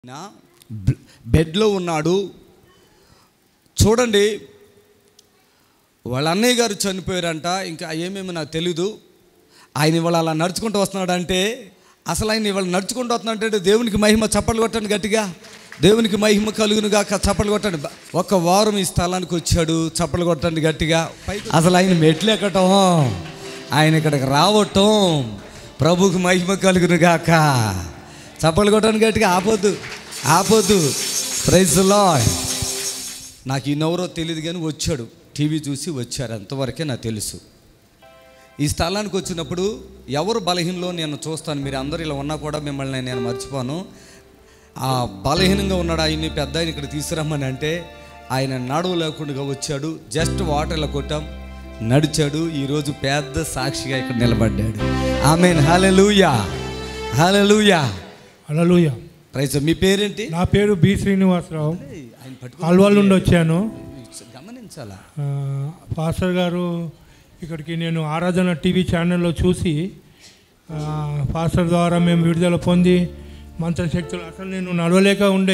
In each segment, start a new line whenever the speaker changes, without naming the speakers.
నా బె- బెడ్లో ఉన్నాడు చూడండి వాళ్ళ అన్నయ్య గారు చనిపోయారంట ఇంకా ఏమేమి నాకు తెలీదు ఆయన ఇవాళ అలా నడుచుకుంటూ వస్తున్నాడంటే అసలు ఆయన ఇవాళ నడుచుకుంటూ వస్తున్నాడంటే దేవునికి మహిమ చప్పట్లు కొట్టండి గట్టిగా దేవునికి మహిమ కలుగును గాక చప్పట్లు కొట్టండి బ- ఒక వారం ఈ స్థలానికి వచ్చాడు చప్పట్లు కొట్టండి గట్టిగా అసలు ఆయన మెట్లు ఎక్కటం ఆయన ఇక్కడికి రావటం ప్రభుకి మహిమ కలుగును గాక చప్పట్లు కొట్టండి గట్టిగా ఆపొద్దు ఆపొద్దు ప్రైజ్ లాయ్ నాకు ఈయనెవరో తెలియదు కానీ వచ్చాడు టీవీ చూసి వచ్చారు అంతవరకే నాకు తెలుసు ఈ స్థలానికి వచ్చినప్పుడు ఎవరు బలహీనలో నేను చూస్తాను మీరు అందరూ ఇలా ఉన్నా కూడా మిమ్మల్ని నేను మర్చిపోను ఆ బలహీనంగా ఉన్నాడు ఆయన్ని పెద్ద ఆయన ఇక్కడ తీసుకురమ్మని అంటే ఆయన నడువు లేకుండా వచ్చాడు జస్ట్ వాటర్లో కొట్టాం నడిచాడు ఈరోజు పెద్ద సాక్షిగా ఇక్కడ నిలబడ్డాడు amen hallelujah hallelujah
hallelujah
praise మీ పేరేంటి
నా పేరు బి శ్రీనివాసరావు
ఆయన పట్టుకో
అల్వాల్ నుండి వచ్చాను
గమనించాలా
ఆ, పాస్టర్ గారు ఇక్కడికి నేను ఆరాధన టీవీ ఛానల్లో చూసి ఆ, పాస్టర్ ద్వారా మేము విడుదల పొంది మంత్రశక్తులు అసలు నేను నడవలేక ఉండే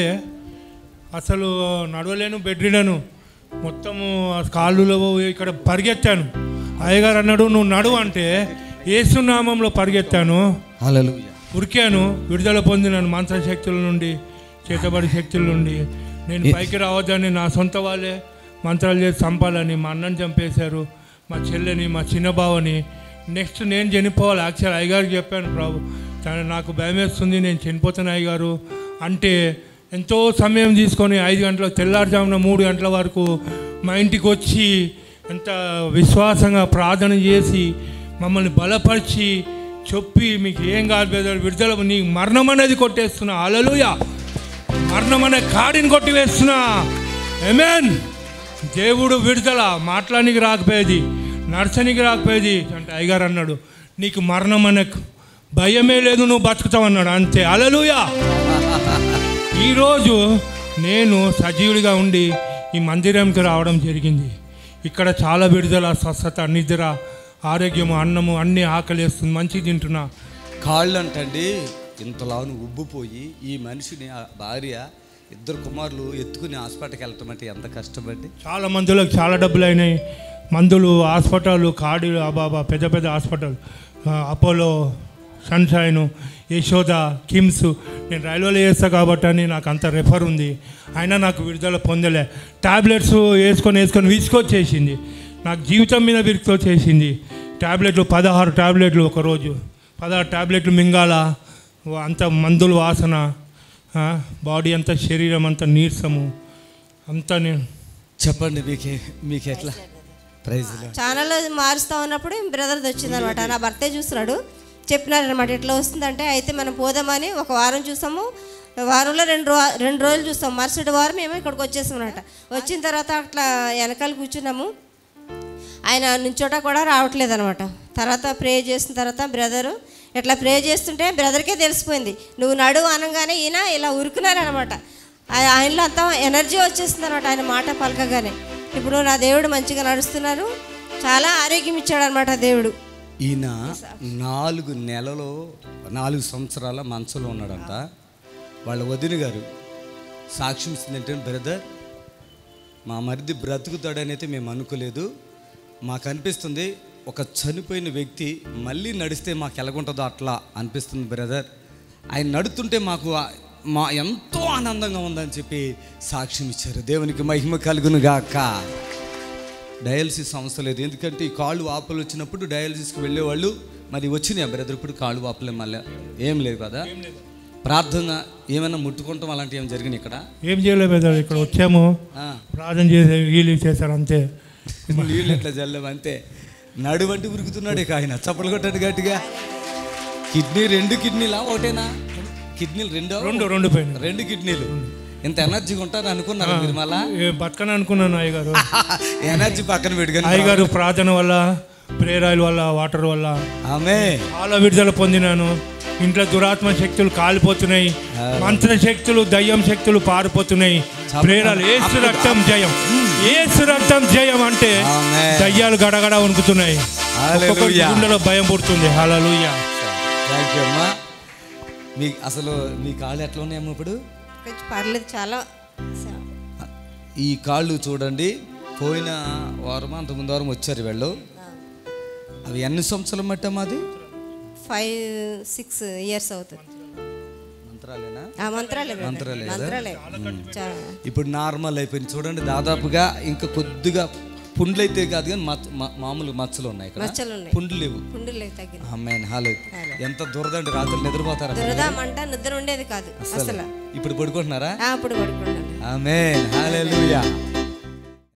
అసలు నడవలేను బెడ్రిడను మొత్తము ఆ కాళ్ళులో ఇక్కడ పరిగెత్తాను అయ్యగారు అన్నాడు నువ్వు నడువు అంటే ఏసునామంలో పరిగెత్తాను
హల్లెలూయా
ఉరికాను విడుదల పొందినాను మంత్రశక్తుల నుండి చేతబడి శక్తుల నుండి నేను పైకి రావద్దని నా సొంత వాళ్ళే మంత్రాలు చేసి చంపాలని మా అన్నని చంపేశారు మా చెల్లెని మా చిన్న బావని నెక్స్ట్ నేను చనిపోవాలి యాక్చువల్ అయ్యగారికి చెప్పాను ప్రభు తను నాకు భయం వేస్తుంది నేను చనిపోతాను అయ్యగారు అంటే ఎంతో సమయం తీసుకొని ఐదు గంటల తెల్లారుజామున మూడు గంటల వరకు మా ఇంటికి వచ్చి ఎంత విశ్వాసంగా ప్రార్థన చేసి మమ్మల్ని బలపరిచి చెప్పి మీకు ఏం కాదు బెదర్ విడుదల నీ మరణం అనేది కొట్టేస్తున్నా అలలుయ మరణం అనే కాడిని కొట్టివేస్తున్నా ఎమెన్ దేవుడు విడుదల మాట్లాడానికి రాకపోయేది నర్సనికి రాకపోయేది అంటే అయ్యగారు అన్నాడు నీకు మరణం అనే భయమే లేదు నువ్వు బతుకుతావు అన్నాడు అంతే అలలుయా ఈరోజు నేను సజీవుడిగా ఉండి ఈ మందిరంకి రావడం జరిగింది ఇక్కడ చాలా విడుదల స్వస్థత నిద్ర ఆరోగ్యము అన్నము అన్నీ ఆకలిస్తుంది మంచిగా తింటున్నా
కాళ్ళు అంటండి ఇంతలాను ఉబ్బిపోయి ఈ మనిషిని ఆ భార్య ఇద్దరు కుమారులు ఎత్తుకుని హాస్పిటల్కి వెళ్ళటం అంటే ఎంత కష్టపడి
చాలా మందులకు చాలా డబ్బులు అయినాయి మందులు హాస్పిటల్ కాడి అబాబా పెద్ద పెద్ద హాస్పిటల్ ఆ, అపోలో సన్షైన్ యశోద కిమ్స్ నేను రైల్వేలో చేస్తా కాబట్టి అని నాకు అంత రెఫర్ ఉంది అయినా నాకు విడుదల పొందలే టాబ్లెట్స్ వేసుకొని వేసుకొని విసుకొచ్చేసింది నాకు జీవితం మీద విసుకొచ్చేసింది టాబ్లెట్లు పదహారు టాబ్లెట్లు ఒకరోజు పదహారు టాబ్లెట్లు మింగాల అంత మందుల వాసన ఆ, బాడీ అంతా శరీరం అంతా నీరసము అంతా నేను
చెప్పండి మీకే మీకు ఎట్లా ప్రైజ్
ఛానల్ మారుస్తా ఉన్నప్పుడు బ్రదర్ది వచ్చిందనమాట నా భర్తే చూస్తున్నాడు చెప్పినారనమాట ఎట్లా వస్తుందంటే అయితే మనం పోదామని ఒక వారం చూసాము వారంలో రెండు రో రెండు రోజులు చూస్తాం మరుసటి వారం మేము ఇక్కడికి వచ్చేసాం అనమాట వచ్చిన తర్వాత అట్లా వెనకాల కూర్చున్నాము ఆయన నుంచోట కూడా రావట్లేదు అనమాట తర్వాత ప్రే చేసిన తర్వాత బ్రదరు ఇట్లా ప్రే చేస్తుంటే బ్రదర్కే తెలిసిపోయింది నువ్వు నడువు అనగానే ఈయన ఇలా ఉరుకున్నారనమాట ఆ- ఆయనలో అంతా ఎనర్జీ వచ్చేస్తుంది అనమాట ఆయన మాట పలకగానే ఇప్పుడు నా దేవుడు మంచిగా నడుస్తున్నారు చాలా ఆరోగ్యం ఇచ్చాడు అనమాట దేవుడు
ఈయన నాలుగు నెలలో నాలుగు సంవత్సరాల మనసులో ఉన్నాడంట వాళ్ళ వదిన గారు సాక్ష్యం ఇస్తుందంటే బ్రదర్ మా మరిది బ్రతుకుతాడని అయితే మేము అనుకోలేదు మాకు అనిపిస్తుంది ఒక చనిపోయిన వ్యక్తి మళ్ళీ నడిస్తే మాకు ఎలాగుంటుందో అట్లా అనిపిస్తుంది బ్రదర్ ఆయన నడుతుంటే మాకు ఆ- మా ఎంతో ఆనందంగా ఉందని చెప్పి సాక్ష్యం ఇచ్చారు దేవునికి మహిమ కలుగును గాక డయాలసిస్ అవసరం లేదు ఎందుకంటే ఈ కాళ్ళు వాపులు వచ్చినప్పుడు డయాలసిస్కి వెళ్ళేవాళ్ళు మరి వచ్చినాయి బ్రదర్ ఇప్పుడు కాళ్ళు వాపులే మళ్ళీ ఏం లేదు కదా ప్రార్థన ఏమైనా ముట్టుకుంటాం అలాంటివి ఏమైనా జరిగినాయి ఇక్కడ
ఏం చేయలేదు బ్రదర్ ఇక్కడ వచ్చాము
ఆ,
ప్రార్థన చేసే వీలు చేశారు అంతే
నీళ్ళు ఎట్లా చల్లేవు అంతే నడువంటి ఉరుకుతున్నాడు ఇక ఆయన చప్పలు కొట్టాడు గట్టిగా కిడ్నీ రెండు కిడ్నీలా ఒకటేనా కిడ్నీలు రెండో
రెండు రెండు పైన
రెండు కిడ్నీలు ఇంత ఎనర్జీగా ఉంటారు అనుకున్నారు మీరు మళ్ళా
ఏ బతకని అనుకున్నాను అయ్యగారు
ఎనర్జీ పక్కన పెట్టుకొని
అయ్యగారు ప్రార్థన వల్ల ప్రేయర్ ఆయిల్ వల్ల వాటర్ వల్ల
ఆమె
చాలా విడుదల పొందినాను ఇంట్లో దురాత్మ శక్తులు కాలిపోతున్నాయి మంత్ర శక్తులు దయ్యం శక్తులు పారిపోతున్నాయి ప్రేరాలు ఏసు రక్తం జయం ఏసు రక్తం జయం అంటే
ఆమేన్.
దయ్యాలు గడగడ వణుకుతున్నాయి
హల్లెలూయా.
ఒక్కొక్కరి గుండెలో భయం పుడుతుంది హల్లెలూయా
థ్యాంక్ యూ అమ్మా మీ అసలు మీ కాళ్ళు ఎట్లా ఉన్నాయమ్మా ఇప్పుడు
కొంచెం పర్లేదు చాలా
ఈ కాళ్ళు చూడండి పోయిన వారం అంత ముందు వారం వచ్చారు వీళ్ళు అవి ఎన్ని సంవత్సరాలు మట్టా మాది
ఫైవ్ సిక్స్ ఇయర్స్ అవుతుంది
మంత్రాలేనా
ఆ మంత్రాలే brother.
మంత్రాలే కదా?
మంత్రాలే చాలా
ఇప్పుడు నార్మల్ అయిపోయింది చూడండి దాదాపుగా ఇంకా కొద్దిగా పుండ్లు అయితే కాదు కానీ మచ్చ- మా- మామూలు మచ్చలు ఉన్నాయి ఇక్కడ
మచ్చలు ఉన్నాయి
పుండ్లు లేవు
పుండులు తగ్గింది
అమ్మాయిని హాలో ఎంత దురదండి రాత్రి నిద్రపోతారా
దురదామంట నిద్ర ఉండేది కాదు అసలు
ఇప్పుడు పడుకుంటున్నారా
ఆ, అప్పుడు పడుకున్నాను
ఆమెన్ హాలెలూయా